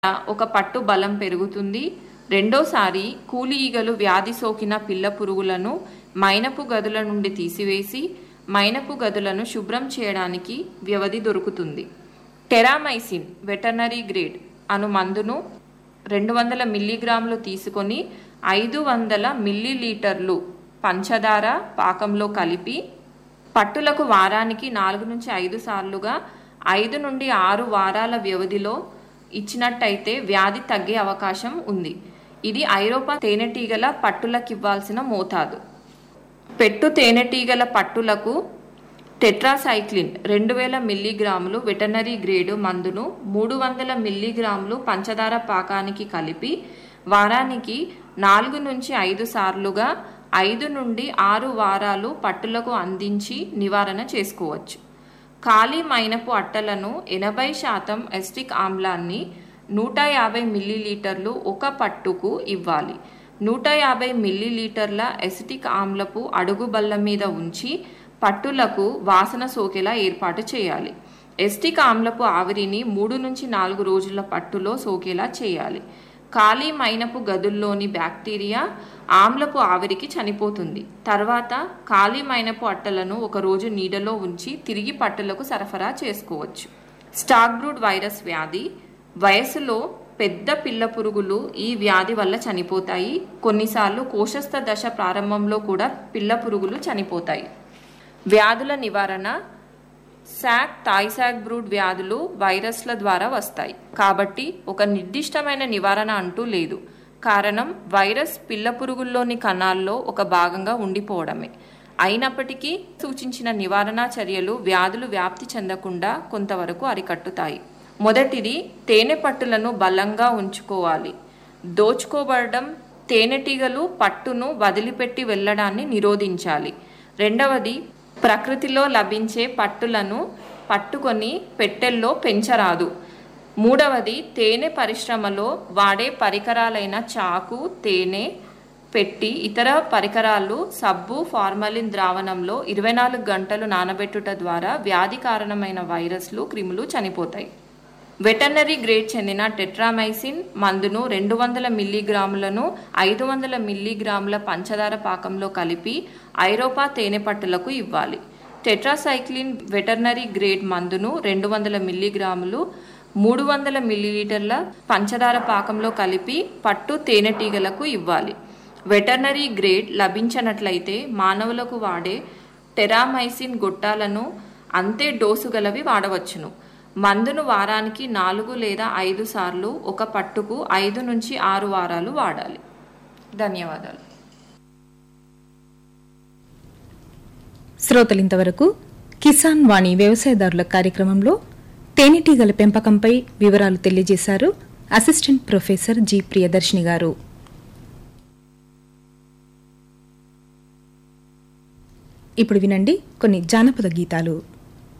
ఒక పట్టు బలం పెరుగుతుంది రెండోసారి కూలి ఈగలు వ్యాధి సోకిన పిల్ల పురుగులను మైనపు గదుల నుండి తీసివేసి మైనపు గదులను శుభ్రం చేయడానికి వ్యవధి దొరుకుతుంది టెరామైసిన్ వెటర్నరీ గ్రేడ్ అను మందును రెండు వందల మిల్లీగ్రాములు తీసుకొని ఐదు వందల మిల్లీలీటర్లు పంచదార పాకంలో కలిపి పట్టులకు వారానికి నాలుగు నుంచి ఐదు సార్లుగా ఐదు నుండి ఆరు వారాల వ్యవధిలో ఇచ్చినట్టయితే వ్యాధి తగ్గే అవకాశం ఉంది ఇది ఐరోపా తేనెటీగల పట్టులకివ్వాల్సిన మోతాదు పెట్టు తేనెటీగల పట్టులకు టెట్రాసైక్లిన్ రెండు వేల మిల్లీగ్రాములు వెటర్నరీ గ్రేడు మందును మూడు వందల మిల్లీగ్రాములు పంచదార పాకానికి కలిపి వారానికి నాలుగు నుంచి ఐదు సార్లుగా ఐదు నుండి ఆరు వారాలు పట్టులకు అందించి నివారణ చేసుకోవచ్చు ఖాళీ మైనపు అట్టలను ఎనభై శాతం ఎస్టిక్ ఆమ్లాన్ని నూట యాభై మిల్లీలీటర్లు ఒక పట్టుకు ఇవ్వాలి నూట యాభై మిల్లీలీటర్ల ఎసిటిక్ ఆమ్లపు అడుగు బల్ల మీద ఉంచి పట్టులకు వాసన సోకేలా ఏర్పాటు చేయాలి ఎస్టిక్ ఆమ్లపు ఆవిరిని మూడు నుంచి నాలుగు రోజుల పట్టులో సోకేలా చేయాలి ఖాళీ మైనపు గదుల్లోని బ్యాక్టీరియా ఆమ్లపు ఆవిరికి చనిపోతుంది తర్వాత ఖాళీ మైనపు అట్టలను ఒక రోజు నీడలో ఉంచి తిరిగి పట్టులకు సరఫరా చేసుకోవచ్చు స్టాక్ బ్రూడ్ వైరస్ వ్యాధి వయసులో పెద్ద పిల్ల పురుగులు ఈ వ్యాధి వల్ల చనిపోతాయి కొన్నిసార్లు కోశస్థ దశ ప్రారంభంలో కూడా పిల్ల పురుగులు చనిపోతాయి వ్యాధుల నివారణ శాక్ థాయిసాక్ బ్రూడ్ వ్యాధులు వైరస్ల ద్వారా వస్తాయి కాబట్టి ఒక నిర్దిష్టమైన నివారణ అంటూ లేదు కారణం వైరస్ పిల్ల పురుగుల్లోని కణాల్లో ఒక భాగంగా ఉండిపోవడమే అయినప్పటికీ సూచించిన నివారణ చర్యలు వ్యాధులు వ్యాప్తి చెందకుండా కొంతవరకు అరికట్టుతాయి మొదటిది తేనె పట్టులను బలంగా ఉంచుకోవాలి దోచుకోబడడం తేనెటీగలు పట్టును వదిలిపెట్టి వెళ్ళడాన్ని నిరోధించాలి రెండవది ప్రకృతిలో లభించే పట్టులను పట్టుకొని పెట్టెల్లో పెంచరాదు మూడవది తేనె పరిశ్రమలో వాడే పరికరాలైన చాకు తేనె పెట్టి ఇతర పరికరాలు సబ్బు ఫార్మలిన్ ద్రావణంలో ఇరవై నాలుగు గంటలు నానబెట్టుట ద్వారా వ్యాధి కారణమైన వైరస్లు క్రిములు చనిపోతాయి వెటర్నరీ గ్రేడ్ చెందిన టెట్రామైసిన్ మందును రెండు వందల మిల్లీగ్రాములను ఐదు వందల మిల్లీగ్రాముల పంచదార పాకంలో కలిపి ఐరోపా తేనె పట్టులకు ఇవ్వాలి టెట్రాసైక్లిన్ వెటర్నరీ గ్రేడ్ మందును రెండు వందల మిల్లీగ్రాములు మూడు వందల మిల్లీలీటర్ల పంచదార పాకంలో కలిపి పట్టు తేనెటీగలకు ఇవ్వాలి వెటర్నరీ గ్రేడ్ లభించనట్లయితే మానవులకు వాడే టెరామైసిన్ గొట్టాలను అంతే డోసు గలవి వాడవచ్చును మందును వారానికి నాలుగు లేదా ఐదు సార్లు ఒక పట్టుకు ఐదు నుంచి ఆరు వారాలు వాడాలి ధన్యవాదాలు శ్రోతలింతవరకు కిసాన్ వాణి వ్యవసాయదారుల కార్యక్రమంలో తేనెటీగల పెంపకంపై వివరాలు తెలియజేశారు అసిస్టెంట్ ప్రొఫెసర్ జి ప్రియదర్శిని గారు ఇప్పుడు వినండి కొన్ని జానపద గీతాలు